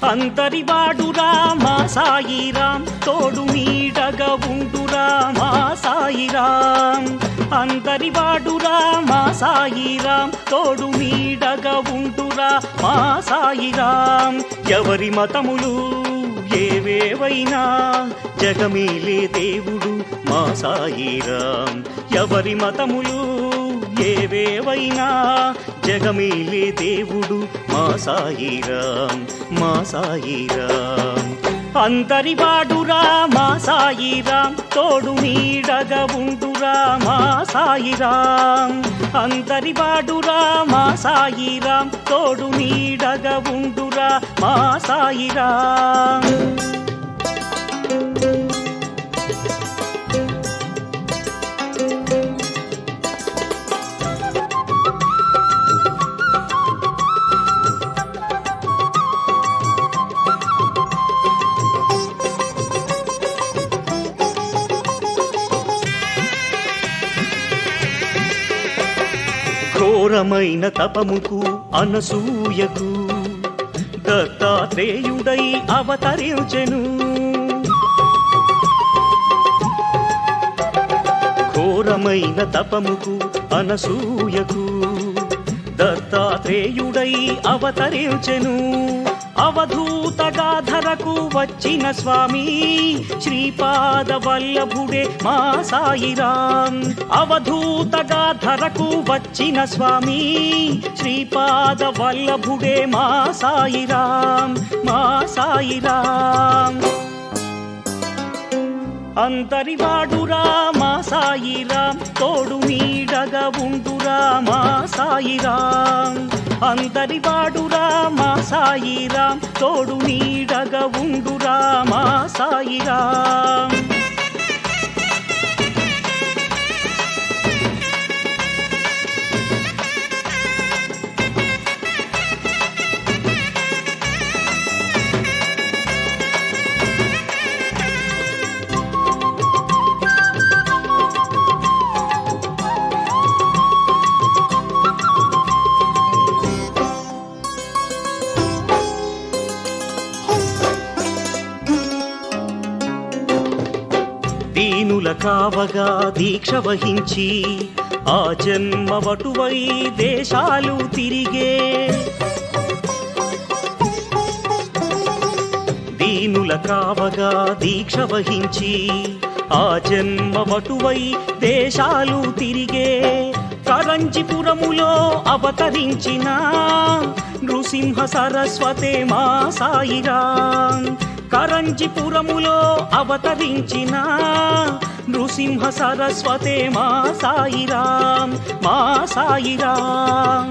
అంతరివాడురా మా సాయిరాం తోడు నీడగా ఉండురా మా సాయిరాం అంతరివాడురా మా సాయిరాం తోడు నీడగా ఉండురా మా సాయిరాం ఎవరి మతములు ఏవేవైనా జగమేలే దేవుడు మా సాయిరాం ఎవరి మతములు ఏవేవైనా జగమేలే దేవుడు మా సాయిరాం మా సాయిరాం అంతరివాడురా మా సాయిరాం తోడు నీడగా ఉండురా మా సాయిరాం అంతరివాడురా మా సాయిరాం తోడు నీడగా ఉండురా మా సాయిరాం ఘోరమైన తపముకు అనసూయకు దత్తాత్రేయుడై అవతరించెను ఘోరమైన తపముకు అనసూయకు దత్తాత్రేయుడై అవతరించెను అవధూతగా ధరకు వచ్చిన స్వామి శ్రీపాద వల్లభుడే మా సాయిరాం అవధూతగా ధరకు వచ్చిన స్వామి శ్రీపాద వల్లభుడే మా సాయిరాం మా సాయిరాం అంతరివాడురా మా సాయిరాం తోడు నీడగా ఉండురా మా సాయిరాం అంతరివాడురా మా సాయిరాం తోడు నీడగా ఉండురా మా సాయిరాం దీనుల కావగా దీక్ష వహించి ఆ జన్మ వటువై దేశాలు తిరిగే దీనుల కావగా దీక్ష వహించి ఆ జన్మ వటువై దేశాలు తిరిగే కరంజిపురములో అవతరించిన నృసింహ సరస్వతే మా సాయిరాం కరంజిపురములో అవతరించిన నృసింహ సరస్వతే మా సాయిరాం మా సాయిరాం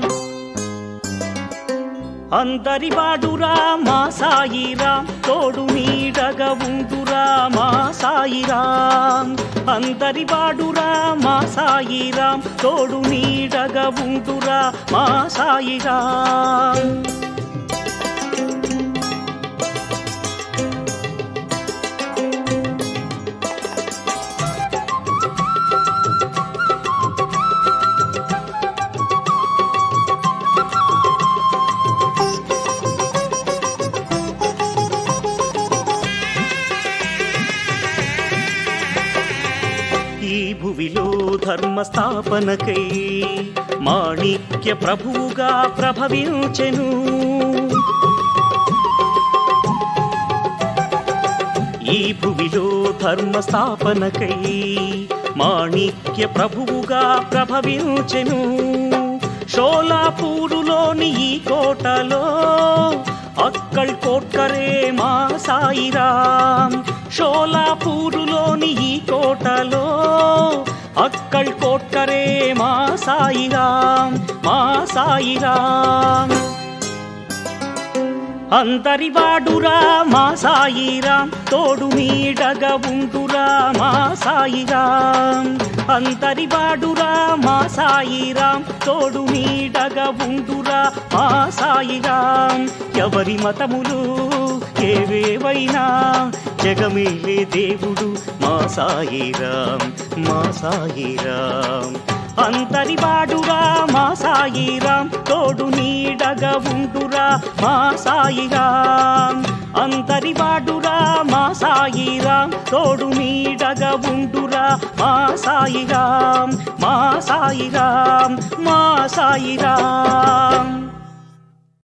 అంతరివాడురా మా సాయిరాం తోడు నీడగా ఉండురా మా సాయిరాం అంతరివాడురా మా సాయిరాం తోడు నీడగా ఉండురా మా సాయిరాం ఈ భువిలో ధర్మ స్థాపనకై మాణిక్య ప్రభువుగా ప్రభవించెను ఈ భువిలో ధర్మ స్థాపనకై మాణిక్య ప్రభువుగా ప్రభవించెను షోలాపూరులోని ఈ కోటలో అక్కల్ కోట్కరే మా సాయిరాం షోలాపూరులోని ఈ కోటలో అక్కల్ కోట్కరే మా సాయిరాం మా సాయిరాం అంతరివాడురా మా సాయిరాం తోడు నీడగా ఉండురా మా సాయిరాం అంతరివాడురా మా సాయిరాం తోడు నీడగా ఉండురా మా సాయిరాం ఎవరి మతములు ఏవేవైనా జగమేలే దేవుడు మా సాయిరాం మా సాయిరాం అంతరివాడురా మా సాయిరాం తోడు నీడగా ఉండురా మా సాయిరాం అంతరివాడురా మా సాయిరాం తోడు నీడగా ఉండురా మా సాయిరాం మా సాయిరాం మా సాయిరాం